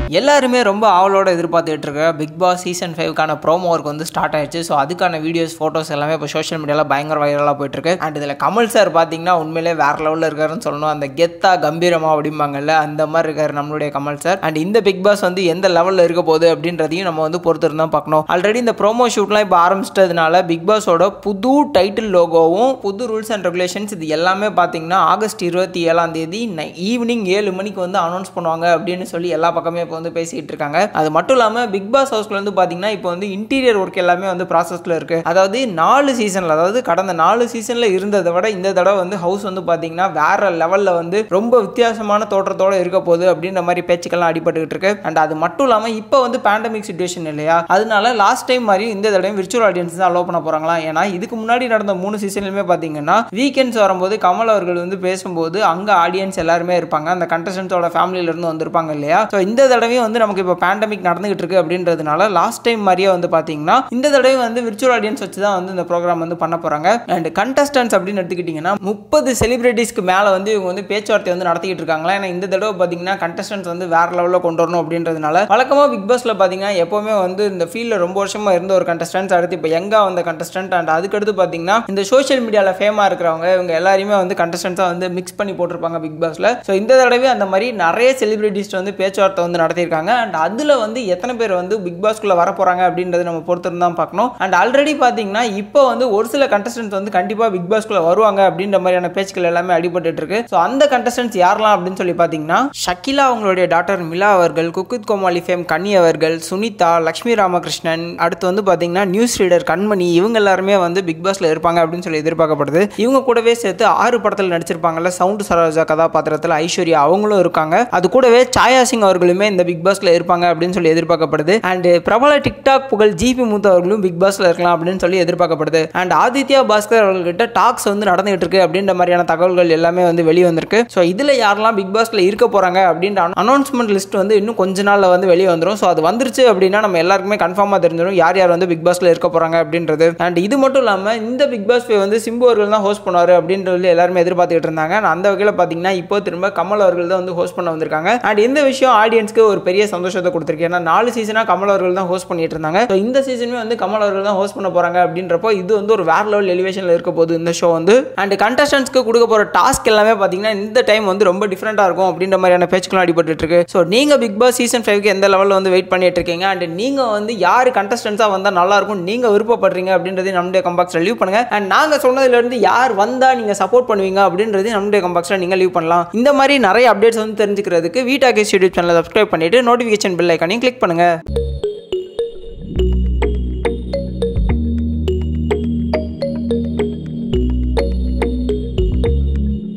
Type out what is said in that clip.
எல்லாருமே ரொம்ப ஆவலோட எதிர்பார்த்துட்டு இருக்க பிக் பாஸ் சீசன் ஃபைவ்க்கான ப்ரோமோ ஒர்க் வந்து ஸ்டார்ட் ஆயிடுச்சு ஸோ அதுக்கான வீடியோஸ் ஃபோட்டோஸ் எல்லாமே இப்போ சோஷியல் மீடியாவில் பயங்கர வைரலாக போயிட்டு இருக்கு அண்ட் இதில் கமல் சார் பார்த்தீங்கன்னா உண்மையிலே வேற லெவலில் இருக்காருன்னு சொல்லணும் அந்த கெத்தா கம்பீரமா அப்படிம்பாங்கல்ல அந்த மாதிரி இருக்காரு நம்மளுடைய கமல் சார் அண்ட் இந்த பிக் பாஸ் வந்து எந்த லெவலில் இருக்க போகுது அப்படின்றதையும் நம்ம வந்து பொறுத்து இருந்தால் பார்க்கணும் ஆல்ரெடி இந்த ப்ரோமோ ஷூட்லாம் இப்போ ஆரம்பிச்சிட்டதுனால பிக் பாஸோட புது டைட்டில் லோகோவும் புது ரூல்ஸ் அண்ட் ரெகுலேஷன்ஸ் இது எல்லாமே பார்த்தீங்கன்னா ஆகஸ்ட் இருபத்தி ஏழாம் தேதி ஈவினிங் ஏழு மணிக்கு வந்து அனௌன்ஸ் பண்ணுவாங்க அப்படின்னு சொல்லி எல்லா பக்கமே இப்போ வந்து பேசிட்டு இருக்காங்க அது மட்டும் இல்லாமல் பிக் பாஸ் ஹவுஸ்ல வந்து பார்த்தீங்கன்னா இப்போ வந்து இன்டீரியர் ஒர்க் எல்லாமே வந்து ப்ராசஸ்ல இருக்கு அதாவது நாலு சீசன்ல அதாவது கடந்த நாலு சீசன்ல இருந்ததை விட இந்த தடவை வந்து ஹவுஸ் வந்து பார்த்தீங்கன்னா வேற லெவல்ல வந்து ரொம்ப வித்தியாசமான தோற்றத்தோட இருக்க போகுது அப்படின்ற மாதிரி பேச்சுக்கெல்லாம் அடிபட்டுக்கிட்டு இருக்கு அண்ட் அது மட்டும் இல்லாமல் இப்போ வந்து பேண்டமிக் சுச்சுவேஷன் இல்லையா அதனால லாஸ்ட் டைம் மாதிரி இந்த தடவை விர்ச்சுவல் ஆடியன்ஸ் தான் அலோவ் பண்ண போறாங்களா ஏன்னா இதுக்கு முன்னாடி நடந்த மூணு சீசன்லையுமே பார்த்தீங்கன்னா வீக்கெண்ட்ஸ் வரும்போது கமல் அவர்கள் வந்து பேசும்போது அங்கே ஆடியன்ஸ் எல்லாருமே இருப்பாங்க அந்த கண்டஸ்டன்ஸோட ஃபேமிலியில இருந்து வந்திருப்பாங்க இல்லையா ஸோ இந்த தடவையும் வந்து நமக்கு இப்போ பேண்டமிக் நடந்துகிட்டு இருக்கு அப்படின்றதுனால லாஸ்ட் டைம் மாதிரியே வந்து பார்த்தீங்கன்னா இந்த தடவை வந்து விர்ச்சுவல் ஆடியன்ஸ் வச்சு தான் வந்து இந்த ப்ரோக்ராம் வந்து பண்ண போறாங்க அண்ட் கண்டஸ்டன்ஸ் அப்படின்னு எடுத்துக்கிட்டிங்கன்னா முப்பது செலிபிரிட்டிஸ்க்கு மேலே வந்து இவங்க வந்து பேச்சுவார்த்தை வந்து நடத்திக்கிட்டு இருக்காங்களா ஏன்னா இந்த தடவை பார்த்தீங்கன்னா கண்டஸ்டன்ஸ் வந்து வேற லெவலில் கொண்டு வரணும் அப்படின்றதுனால வழக்கமாக பிக் பாஸ்ல பார்த்தீங்கன்னா எப்போவுமே வந்து இந்த ஃபீல்டில் ரொம்ப வருஷமா இருந்த ஒரு கண்டஸ்டன்ஸ் அடுத்து இப்போ எங்கா வந்த கண்டஸ்டன்ட் அண்ட் அதுக்கடுத்து பார்த்தீங்கன்னா இந்த சோஷியல் மீடியாவில் ஃபேமாக இருக்கிறவங்க இவங்க எல்லாருமே வந்து கண்டஸ்டன்ஸாக வந்து மிக்ஸ் பண்ணி போட்டிருப்பாங்க பிக் பாஸ்ல ஸோ இந்த தடவை அந்த மாதிரி நிறைய செலிபிரிட்டிஸ் வந்து பேச்சுவார்த்தை வந்து நடத்தியிருக்காங்க அண்ட் அதில் வந்து எத்தனை பேர் வந்து பிக் பாஸ்க்குள்ள வர போறாங்க அப்படின்றது நம்ம பொறுத்து தான் பார்க்கணும் அண்ட் ஆல்ரெடி பார்த்தீங்கன்னா இப்போ வந்து ஒரு சில கண்டஸ்டன்ஸ் வந்து கண்டிப்பாக பிக் பாஸ்க்குள்ள வருவாங்க அப்படின்ற மாதிரியான பேச்சுக்கள் எல்லாமே அடிபட்டு இருக்கு ஸோ அந்த கண்டஸ்டன்ஸ் யாரெல்லாம் அப்படின்னு சொல்லி பார்த்தீங்கன்னா ஷக்கிலா அவங்களுடைய டாக்டர் மிலா அவர்கள் குக்குத் கோமாளி ஃபேம் கன்னி அவர்கள் சுனிதா லக்ஷ்மி ராமகிருஷ்ணன் அடுத்து வந்து பார்த்தீங்கன்னா நியூஸ் ரீடர் கண்மணி இவங்க எல்லாருமே வந்து பிக் பாஸ்ல இருப்பாங்க அப்படின்னு சொல்லி எதிர்பார்க்கப்படுது இவங்க கூடவே சேர்த்து ஆறு படத்தில் நடிச்சிருப்பாங்கல்ல சவுண்ட் சரோஜா கதாபாத்திரத்தில் ஐஸ்வர்யா அவங்களும் இருக்காங்க அது கூடவே சாயா சிங் அவர்களுமே இந்த பிக் பாஸ்ல இருப்பாங்க அப்படின்னு சொல்லி எதிர்பார்க்கப்படுது அண்ட் பிரபல டிக்டாக் புகழ் ஜிபி மூத்த அவர்களும் பிக் பாஸ்ல இருக்கலாம் அப்படின்னு சொல்லி எதிர்பார்க்கப்படுது அண்ட் ஆதித்யா பாஸ்கர் அவர்கள்கிட்ட டாக்ஸ் வந்து நடந்துகிட்டு இருக்கு அப்படின்ற மாதிரியான தகவல்கள் எல்லாமே வந்து வெளியே வந்திருக்கு ஸோ இதுல யாரெல்லாம் பிக் பாஸ்ல இருக்க போறாங்க அப்படின்ற அனௌன்ஸ்மெண்ட் லிஸ்ட் வந்து இன்னும் கொஞ்ச நாள்ல வந்து வெளியே வந்துடும் ஸோ அது வந்துருச்சு அப்படின்னா நம்ம எல்லாருக்குமே கன்ஃபார்மாக தெரிஞ்சிடும் யார் யார் வந்து பிக் பாஸ்ல இருக்க போறாங்க அப்படின்றது அண்ட் இது மட்டும் இல்லாம இந்த பிக் பாஸ் வந்து சிம்பு அவர்கள் தான் ஹோஸ்ட் பண்ணுவாரு அப்படின்றது எல்லாருமே எதிர்பார்த்துட்டு இருந்தாங்க And அந்த வகையில் பார்த்தீங்கன்னா இப்போ திரும்ப கமல் அவர்கள் தான் வந்து ஹோஸ்ட் பண்ண வந்திருக்காங்க அண்ட் இந்த விஷயம் ஆடியன்ஸ்க்கு ஒரு பெரிய சந்தோஷத்தை கொடுத்துருக்கு ஏன்னா நாலு சீசனாக கமல் அவர்கள் தான் ஹோஸ்ட் பண்ணிட்டு இருந்தாங்க ஸோ இந்த சீசனுமே வந்து கமல் அவர்கள் தான் ஹோஸ்ட் பண்ண போறாங்க அப்படின்றப்போ இது வந்து ஒரு வேற லெவல் எலிவேஷனில் இருக்க போகுது இந்த ஷோ வந்து அண்ட் கண்டஸ்டன்ஸ்க்கு கொடுக்க போகிற டாஸ்க் எல்லாமே பார்த்தீங்கன்னா இந்த டைம் வந்து ரொம்ப டிஃப்ரெண்ட்டாக இருக்கும் அப்படின்ற மாதிரியான பேச்சுக்களும் அடிபட்டு இருக்கு ஸோ நீங்கள் பிக் பாஸ் சீசன் ஃபைவ்க்கு எந்த லெவலில் வந்து வெயிட் பண்ணிட்டு இருக்கீங்க அண்ட் நீங்கள் வந்து யார் கண்டஸ்டன்ஸாக வந்தால் நல்லா இருக்கும் நீங்கள் விருப்பப்படுறீங்க அப்படின்றதையும் நம்முடைய கம்பாக்ஸில் லீவ் பண்ணுங்க அண்ட் நாங்கள் சொன்னதுலேருந்து யார் வந்தால் நீங்கள் சப்போர்ட் பண்ணுவீங்க அப்படின்றதையும் நம்முடைய கம்பாக்ஸில் நீங்கள் லீவ் பண்ணலாம் இந்த மாதிரி நிறைய அப்டேட்ஸ் வந்து தெரிஞ்சுக்கிறதுக்கு வீட்டாக்கே யூடியூப் சேனலை சப்ஸ்கிரைப் பண்ணிட்டு நோட்டிஃபிகேஷன் பெல் ஐக்கானையும் கிளிக் பண்ணுங்க